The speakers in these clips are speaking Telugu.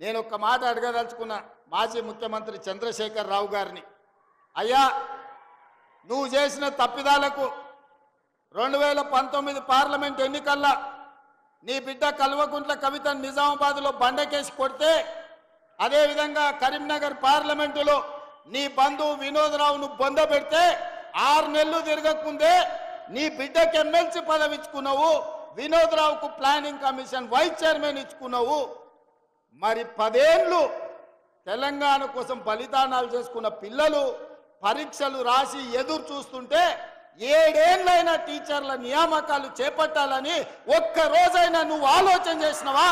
నేను ఒక మాట అడగదలుచుకున్నా మాజీ ముఖ్యమంత్రి చంద్రశేఖర్ రావు గారిని అయ్యా నువ్వు చేసిన తప్పిదాలకు రెండు వేల పంతొమ్మిది పార్లమెంట్ ఎన్నికల్లో నీ బిడ్డ కల్వకుంట్ల కవిత నిజామాబాద్లో బండకేసి కొడితే అదేవిధంగా కరీంనగర్ పార్లమెంటులో నీ బంధువు వినోదరావును బొంద పెడితే ఆరు నెలలు తిరగకముందే నీ బిడ్డకి ఎమ్మెల్సీ పదవి ఇచ్చుకున్నావు వినోదరావుకు ప్లానింగ్ కమిషన్ వైస్ చైర్మన్ ఇచ్చుకున్నావు మరి పదేళ్ళు తెలంగాణ కోసం బలిదానాలు చేసుకున్న పిల్లలు పరీక్షలు రాసి ఎదురు చూస్తుంటే ఏడేళ్ళైనా టీచర్ల నియామకాలు చేపట్టాలని ఒక్క రోజైనా నువ్వు ఆలోచన చేసినవా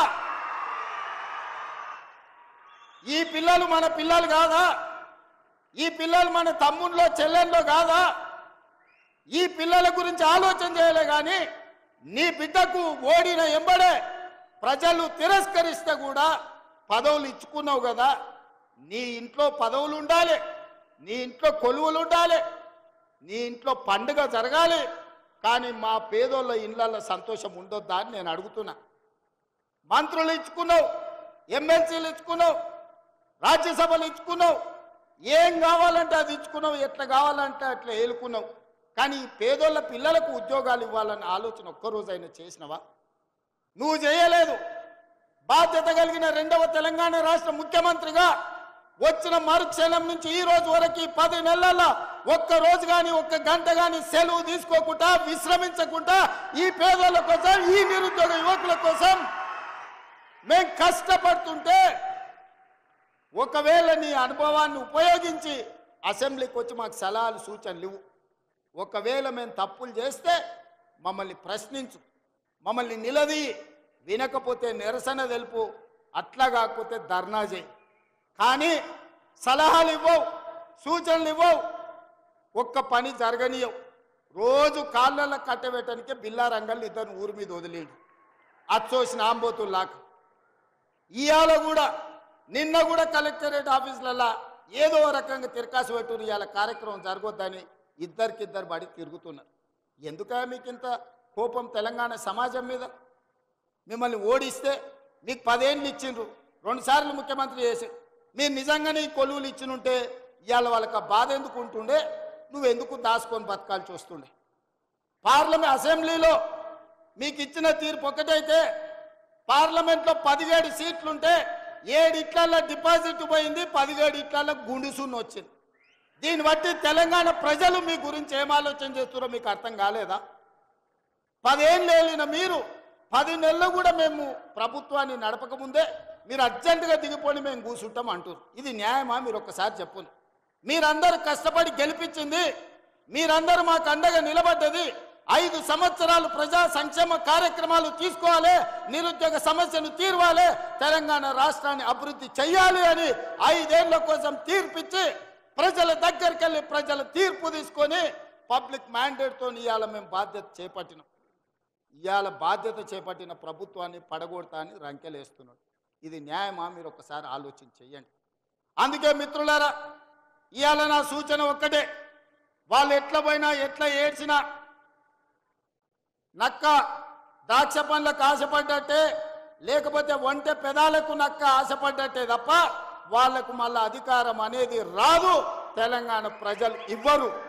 ఈ పిల్లలు మన పిల్లలు కాదా ఈ పిల్లలు మన తమ్ముళ్ళో చెల్లెల్లో కాదా ఈ పిల్లల గురించి ఆలోచన చేయలే కానీ నీ బిడ్డకు ఓడిన ఎంబడే ప్రజలు తిరస్కరిస్తే కూడా పదవులు ఇచ్చుకున్నావు కదా నీ ఇంట్లో పదవులు ఉండాలి నీ ఇంట్లో కొలువులు ఉండాలి నీ ఇంట్లో పండుగ జరగాలి కానీ మా పేదోళ్ళ ఇళ్ళల్లో సంతోషం ఉండొద్దా అని నేను అడుగుతున్నా మంత్రులు ఇచ్చుకున్నావు ఎమ్మెల్సీలు ఇచ్చుకున్నావు రాజ్యసభలు ఇచ్చుకున్నావు ఏం కావాలంటే అది ఇచ్చుకున్నావు ఎట్లా కావాలంటే అట్లా ఏలుకున్నావు కానీ ఈ పేదోళ్ళ పిల్లలకు ఉద్యోగాలు ఇవ్వాలన్న ఆలోచన ఒక్కరోజైనా చేసినవా నువ్వు చేయలేదు బాధ్యత కలిగిన రెండవ తెలంగాణ రాష్ట్ర ముఖ్యమంత్రిగా వచ్చిన మరుక్షణం నుంచి ఈ రోజు వరకు ఈ పది నెలల్లో ఒక్క రోజు కానీ ఒక్క గంట కానీ సెలవు తీసుకోకుండా విశ్రమించకుండా ఈ పేదోళ్ళ కోసం ఈ నిరుద్యోగ యువకుల కోసం మేం కష్టపడుతుంటే ఒకవేళ నీ అనుభవాన్ని ఉపయోగించి అసెంబ్లీకి వచ్చి మాకు సలహాలు సూచనలు ఇవ్వు ఒకవేళ మేము తప్పులు చేస్తే మమ్మల్ని ప్రశ్నించు మమ్మల్ని నిలది వినకపోతే నిరసన తెలుపు అట్లా కాకపోతే ధర్నా చేయి కానీ సలహాలు ఇవ్వవు సూచనలు ఇవ్వవు ఒక్క పని జరగనీయవు రోజు కాళ్ళల్లో కట్టబెట్టడానికే బిల్లా రంగల్ని ఇద్దరు ఊరి మీద వదిలేడు అచ్చోసిన ఆంబోతుల్లాక ఇవాళ కూడా నిన్న కూడా కలెక్టరేట్ ఆఫీసులలో ఏదో రకంగా తిరకాసు పెట్టుకుని ఇవాళ కార్యక్రమం జరగొద్దని ఇద్దరికిద్దరు బడి తిరుగుతున్నారు ఎందుక మీకు ఇంత కోపం తెలంగాణ సమాజం మీద మిమ్మల్ని ఓడిస్తే మీకు పదేళ్ళు ఇచ్చిండ్రు రెండుసార్లు ముఖ్యమంత్రి చేసి మీరు నిజంగానే ఈ కొలువులు ఇచ్చినుంటే ఇవాళ వాళ్ళకి ఆ బాధ ఎందుకు ఉంటుండే నువ్వు ఎందుకు దాచుకొని బతకాల్సి వస్తుండే పార్లమెంట్ అసెంబ్లీలో మీకు ఇచ్చిన తీర్పు ఒకటైతే పార్లమెంట్లో పదిహేడు సీట్లుంటే ఏడు ఇట్లలో డిపాజిట్ పోయింది పదిహేడు ఇట్లలో గుండుసున్న వచ్చింది దీన్ని బట్టి తెలంగాణ ప్రజలు మీ గురించి ఏం ఆలోచన చేస్తున్నారో మీకు అర్థం కాలేదా పదేళ్ళు వెళ్ళిన మీరు పది నెలలు కూడా మేము ప్రభుత్వాన్ని నడపకముందే మీరు అర్జెంటుగా దిగిపోయి మేము కూర్చుంటాం అంటారు ఇది న్యాయమా మీరు ఒక్కసారి చెప్పును మీరందరూ కష్టపడి గెలిపించింది మీరందరూ మాకు అండగా నిలబడ్డది ఐదు సంవత్సరాలు ప్రజా సంక్షేమ కార్యక్రమాలు తీసుకోవాలి నిరుద్యోగ సమస్యను తీర్వాలి తెలంగాణ రాష్ట్రాన్ని అభివృద్ధి చెయ్యాలి అని ఐదేళ్ల కోసం తీర్పిచ్చి ప్రజల దగ్గరికి వెళ్ళి ప్రజల తీర్పు తీసుకొని పబ్లిక్ మ్యాండేట్తో ఇవాళ మేము బాధ్యత చేపట్టినాం ఇవాళ బాధ్యత చేపట్టిన ప్రభుత్వాన్ని పడగొడతా అని రంకెలేస్తున్నాడు ఇది న్యాయమా మీరు ఒకసారి ఆలోచన చెయ్యండి అందుకే మిత్రులారా ఇవాళ నా సూచన ఒక్కటే వాళ్ళు ఎట్లా పోయినా ఎట్లా ఏడ్చినా నక్క ద్రాక్ష పండ్లకు ఆశపడ్డట్టే లేకపోతే ఒంటె పెదాలకు నక్క ఆశపడ్డట్టే తప్ప వాళ్లకు మళ్ళా అధికారం అనేది రాదు తెలంగాణ ప్రజలు ఇవ్వరు